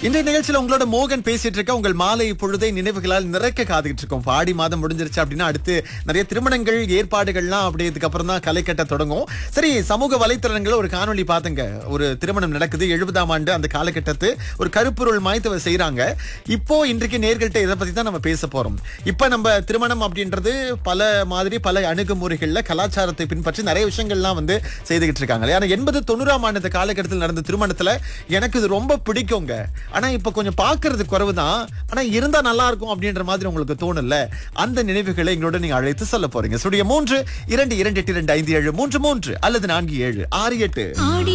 இன்றைய நிகழ்ச்சியில உங்களோட மோகன் பேசிட்டு இருக்க உங்கள் மாலை பொழுதை நினைவுகளால் நிறைக்க காத்துக்கிட்டு இருக்கோம் பாடி மாதம் முடிஞ்சிருச்சு அப்படின்னா அடுத்து நிறைய திருமணங்கள் ஏற்பாடுகள்லாம் அப்படி இதுக்கப்புறம் தான் களை கட்ட தொடங்கும் சரி சமூக வலைத்தளங்கள்ல ஒரு காணொளி பாத்துங்க ஒரு திருமணம் நடக்குது எழுபதாம் ஆண்டு அந்த காலகட்டத்து ஒரு கருப்பொருள் மாய்த்தவ செய்றாங்க இப்போ இன்றைக்கு நேர்கள்ட்ட இதை பத்தி தான் நம்ம பேச போறோம் இப்ப நம்ம திருமணம் அப்படின்றது பல மாதிரி பல அணுகுமுறைகள்ல கலாச்சாரத்தை பின்பற்றி நிறைய விஷயங்கள்லாம் வந்து செய்துகிட்டு இருக்காங்க ஆனா எண்பது தொண்ணூறாம் ஆண்டு இந்த காலகட்டத்தில் நடந்த திருமணத்துல எனக்கு இது ரொம்ப பிடிக்குங்க ஆனா இப்ப கொஞ்சம் பாக்குறது குறைவுதான் ஆனா இருந்தா நல்லா இருக்கும் அப்படின்ற மாதிரி உங்களுக்கு தோணல அந்த நினைவுகளை எங்களோட நீங்க அழைத்து சொல்ல போறீங்க சுடிய மூன்று இரண்டு இரண்டு எட்டு இரண்டு ஐந்து ஏழு மூன்று மூன்று அல்லது நான்கு ஏழு ஆறு எட்டு ஆடி